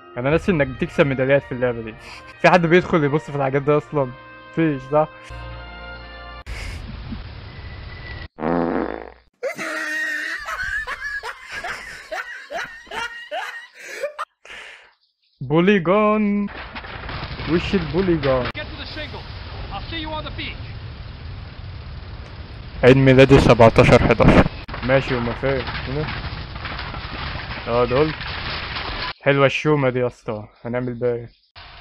انا ناسي انك بتكسب ميداليات في اللعبه دي في حد بيدخل يبص في الحاجات دي اصلا مفيش صح بوليجون وش البوليجون Get to the shingle. I'll see you on the beach. عيد ميلادي 17 11 ماشي وما فين هنا اه دول حلوة الشومة دي يا اسطى هنعمل بيها ايه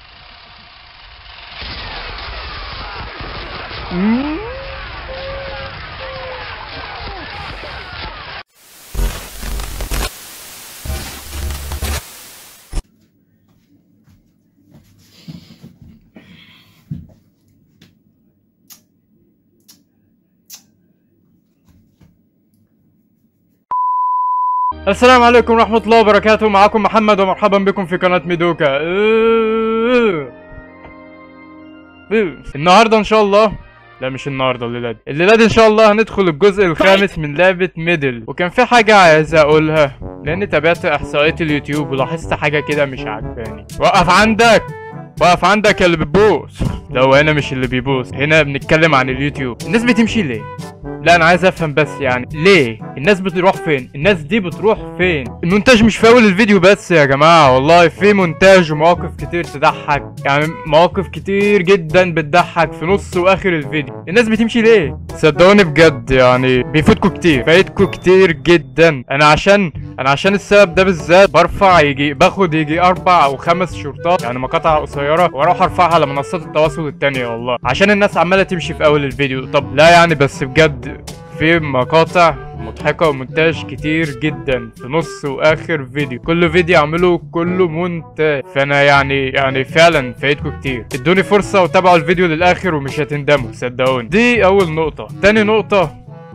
مم. السلام عليكم ورحمة الله وبركاته معكم محمد ومرحبا بكم في قناة ميدوكا النهاردة ان شاء الله لا مش النهارده الليلة دي الليلة دي ان شاء الله هندخل الجزء الخامس من لعبة ميدل وكان في حاجة عايز اقولها لاني تابعت احصائيات اليوتيوب ولاحظت حاجة كده مش عجباني وقف عندك وقف عندك يا اللي بتبوس لو هنا مش اللي بيبوس هنا بنتكلم عن اليوتيوب الناس بتمشي ليه لا انا عايز افهم بس يعني ليه الناس بتروح فين الناس دي بتروح فين المونتاج مش في اول الفيديو بس يا جماعه والله في مونتاج ومواقف كتير تضحك يعني مواقف كتير جدا بتضحك في نص واخر الفيديو الناس بتمشي ليه صدقوني بجد يعني بيفوتكوا كتير فايتكوا كتير جدا انا عشان انا عشان السبب ده بالذات برفع يجي باخد يجي اربع او خمس شورتات يعني مقاطع قصيره واروح ارفعها على منصات التواصل التانية والله عشان الناس عماله تمشي في اول الفيديو طب لا يعني بس بجد في مقاطع مضحكة ومونتاج كتير جدا في نص واخر فيديو كل فيديو اعمله كله مونتاج فانا يعني يعني فعلا فايتكم كتير ادوني فرصة وتابعوا الفيديو للاخر ومش هتندموا صدقوني دي اول نقطة تاني نقطة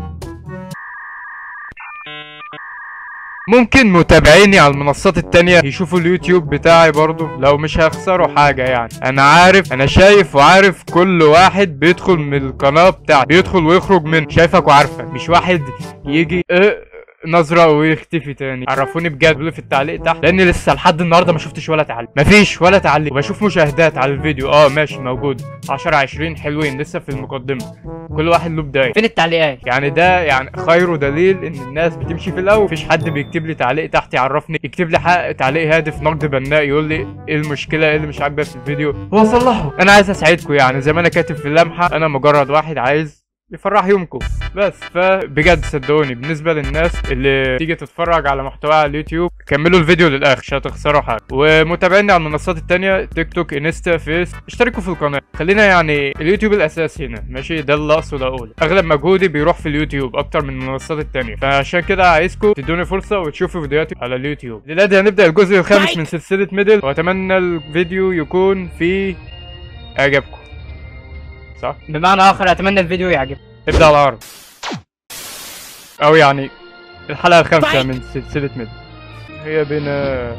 ممكن متابعيني على المنصات التانية يشوفوا اليوتيوب بتاعي برضو لو مش هيخسروا حاجة يعني انا عارف انا شايف وعارف كل واحد بيدخل من القناة بتاعتي بيدخل ويخرج من شايفك وعارفك مش واحد يجي اه نظرة ويختفي تاني عرفوني بجد قولوا في التعليق تحت لاني لسه لحد النهارده ما شفتش ولا تعليق مفيش ولا تعليق وبشوف مشاهدات على الفيديو اه ماشي موجود 10 20 حلوين لسه في المقدمة كل واحد له بداية فين التعليقات يعني ده يعني خير دليل ان الناس بتمشي في الاول مفيش حد بيكتب لي تعليق تحت يعرفني يكتب لي حق تعليق هادف نقد بناء يقول لي ايه المشكله ايه اللي مش عاجبك في الفيديو هو صلحه انا عايز اساعدكم يعني زي ما انا كاتب في اللمحه انا مجرد واحد عايز يفرح يومكم بس فبجد صدقوني بالنسبه للناس اللي تيجي تتفرج على محتوى على اليوتيوب كملوا الفيديو للاخر مش هتخسروا حاجه ومتابعيني على المنصات التانية تيك توك انستا فيس اشتركوا في القناه خلينا يعني اليوتيوب الاساس هنا ماشي ده اللي اقصد اقوله اغلب مجهودي بيروح في اليوتيوب اكتر من المنصات التانية فعشان كده عايزكم تدوني فرصه وتشوفوا فيديوهاتي على اليوتيوب دلوقتي هنبدا الجزء الخامس من سلسله ميدل واتمنى الفيديو يكون فيه اعجابكم صح بمعنى اخر اتمنى الفيديو يعجبك ابدا على العرض او يعني الحلقه الخامسه من سلسله ميدل هي بنا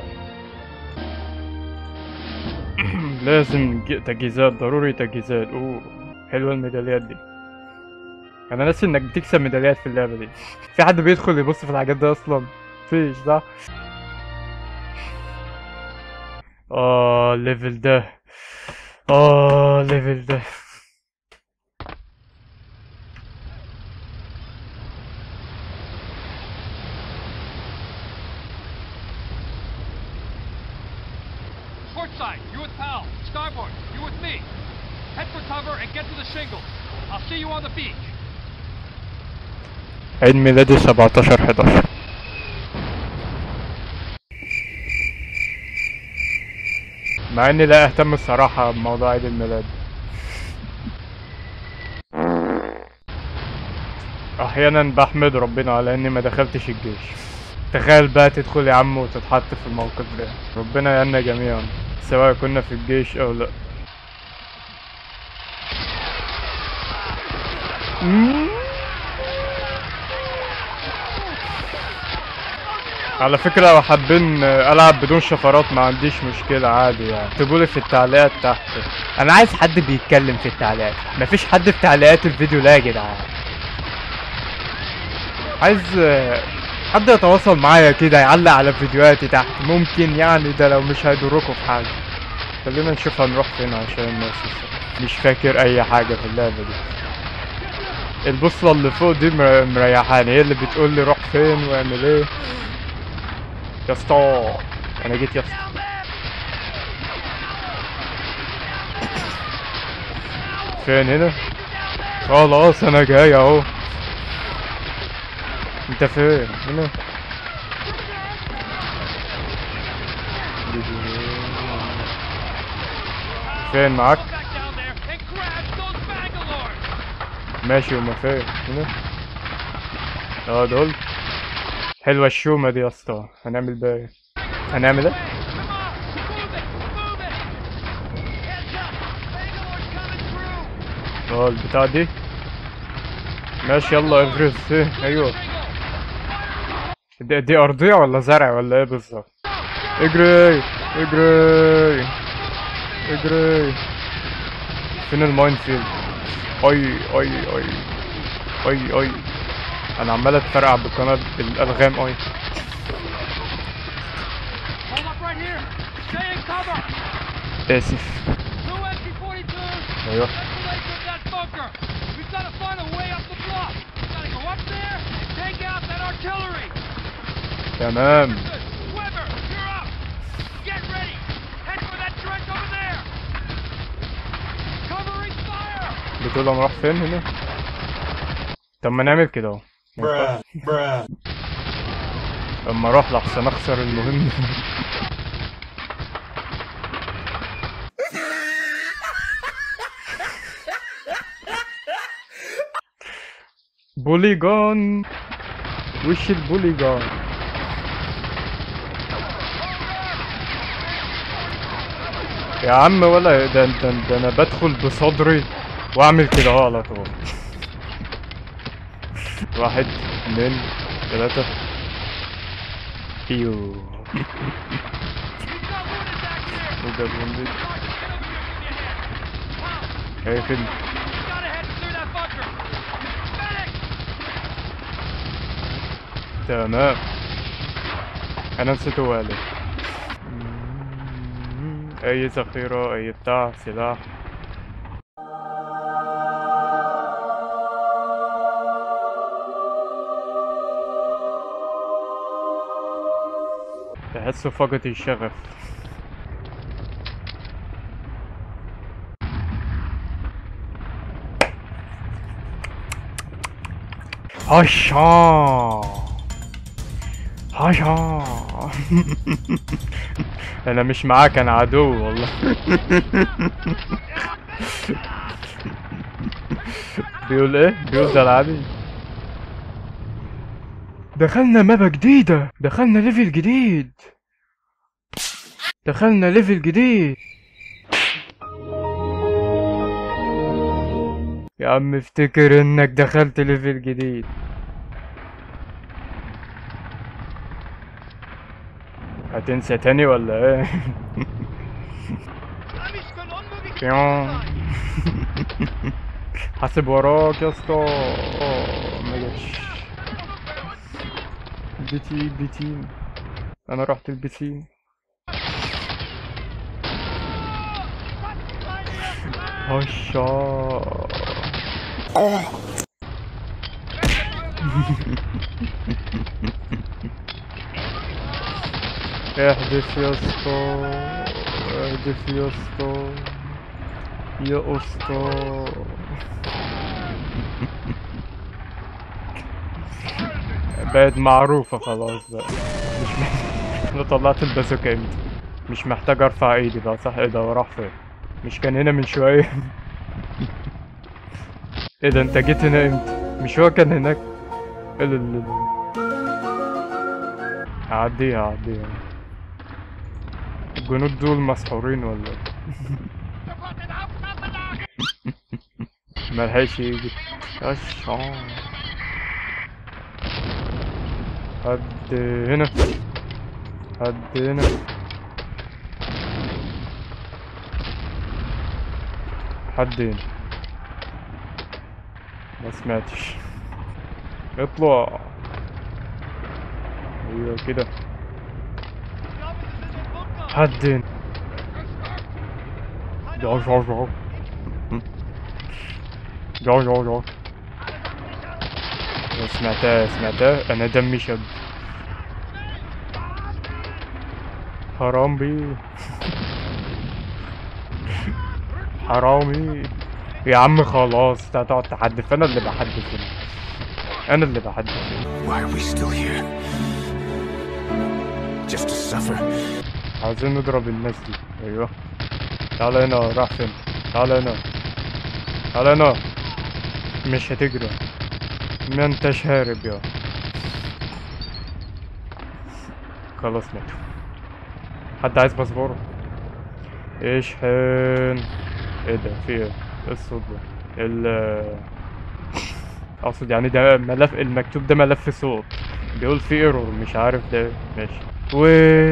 لازم ج- تجهيزات ضروري تجهيزات اوه حلوه الميداليات دي انا ناسي انك بتكسب ميداليات في اللعبه دي في حد بيدخل يبص في الحاجات دي اصلا مفيش صح اه الليفل ده اه الليفل ده Port side, you with Pal. Starboard, you with me. Head for cover and get to the shingle. I'll see you on the beach. عيد ميلادي 17 11 مع اني لا اهتم الصراحة بموضوع عيد الميلاد احيانا بحمد ربنا على اني ما دخلتش الجيش تخيل بقى تدخل يا عم وتتحط في الموقف ده ربنا يعيننا جميعا سواء كنا في الجيش او لا مم. على فكرة لو حابين ألعب بدون شفرات ما عنديش مشكلة عادي يعني اكتبولي في التعليقات تحت أنا عايز حد بيتكلم في التعليقات مفيش حد في تعليقات الفيديو لا يا جدعان عايز حد يتواصل معايا كده يعلق على فيديوهاتي تحت ممكن يعني ده لو مش هيضركم في حاجة خلينا نشوف هنروح فين عشان الناس الصراحة. مش فاكر اي حاجة في اللعبة دي البوصلة اللي فوق دي مر- مريحاني هي اللي بتقول لي روح فين واعمل ايه يا اسطى انا جيت يا اسطى فين هنا خلاص انا جاي اهو انت فين هنا فين معاك Go back down there and grab those Bangalores! ماشي هما فين هنا اه دول حلوة الشومة دي يا اسطى هنعمل بقى ايه هنعمل ايه Come on, move it, move it! Heads up! Bangalore's coming through! اه البتاع دي ماشي يلا افرز ايه ايوه دي, دي ارضية ولا زرع ولا ايه بالظبط اجري اجري اجري فين الماين فيلد اي اي اي اي اي انا عمال اتفرقع بالقناة بالالغام اي Hold up right here! Stay in cover! اسف Two MP-42s! ايوه That's the length of that bunker! We've got to find a way up the bluff! We've got to go up there and take out that artillery! تمام Weber, you're up! Get ready! Head for that trench over there! Covering fire! بتقول انا راح فين هنا طب ما نعمل كده اهو Bruh, bruh. اما اروح لحسن اخسر المهم بوليجون وش البوليجون يا عم ولا ده ده, ده انا بدخل بصدري واعمل كده اهو على طول واحد اتنين تلاتة ايوه We've got wounded back there! وده بوندد Get over here, give me a hand! Wow, ايه فين we gotta head through that bunker! Medic! تمام انا نسيت هو قال إيه. اي ذخيرة اي بتاع سلاح تحسه فقد الشغف هشا هشا انا مش معاك انا عدو والله بيقول ايه بيقول ده العادي دخلنا مابا جديدة دخلنا ليفل جديد دخلنا ليفل جديد يا عم افتكر انك دخلت ليفل جديد هتنسى تاني ولا ايه بيون. حاسب وراك يا اسطى أوه، ما جاش بيتي البيتين انا رحت البيتين هشا احذف يا اسطى احذف يا اسطى يا اسطى بقت معروفة خلاص بقى مش محتاج انا طلعت البازوكا امتى مش محتاج ارفع ايدي بقى صح ايه ده هو راح فين مش كان هنا من شوية ايه ده انت جيت هنا امتى مش هو كان هناك ايه ده اللي هعديها هعديها الجنود دول مسحورين ولا ايه ملحقش يجي اشا حد هنا حد هنا حد هنا ما سمعتش اطلع ايوه كده حد جو جو جو جو جو جو سمعتها سمعتها انا دمي شب حرامي حرامي يا عم خلاص انت هتقعد تحدف انا اللي بحدف هنا انا اللي بحدف هنا Why are we still here? Just to suffer? عاوزين نضرب الناس دي ايوه تعال هنا راح فين تعال هنا تعال هنا مش هتجري ما انتش هارب يا خلاص ماتوا حد عايز باسبور اشحن ايه ده في ايه ايه الصوت ده ال اقصد يعني ده ملف المكتوب ده ملف صوت بيقول في ايرور مش عارف ده إيه. ماشي و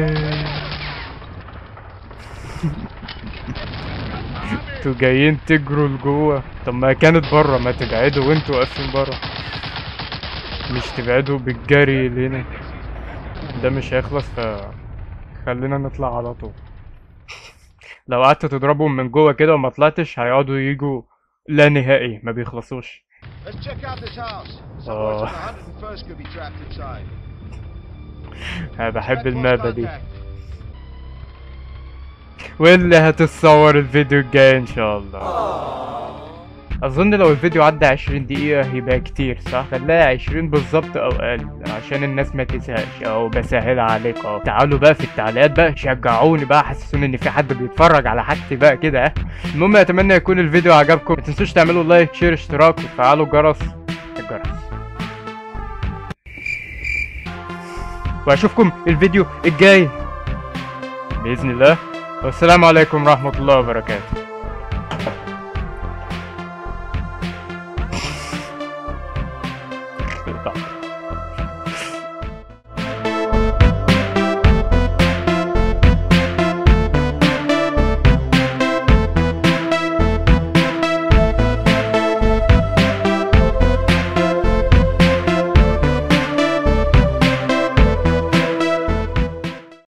انتوا جايين تجروا لجوه طب ما كانت بره ما تبعدوا وانتوا واقفين بره مش تبعدوا بالجري لهنا ده مش هيخلص ف خلينا نطلع على طول لو قعدت تضربهم من جوه كده وما طلعتش هيقعدوا يجوا لا نهائي ما بيخلصوش Let's check out this house. Oh. Someone from the 101st could be trapped inside. انا بحب Check close المابة دي contact. واللي هتتصور الفيديو الجاي ان شاء الله اظن لو الفيديو عدى 20 دقيقة يبقى كتير صح؟ خليها 20 بالظبط او اقل عشان الناس ما تزهقش او بسهلها عليك اه تعالوا بقى في التعليقات بقى شجعوني بقى حسسوني ان في حد بيتفرج على حاجتي بقى كده اه. المهم اتمنى يكون الفيديو عجبكم ما تنسوش تعملوا لايك شير اشتراك وتفعلوا الجرس الجرس واشوفكم الفيديو الجاي باذن الله والسلام عليكم ورحمه الله وبركاته طب.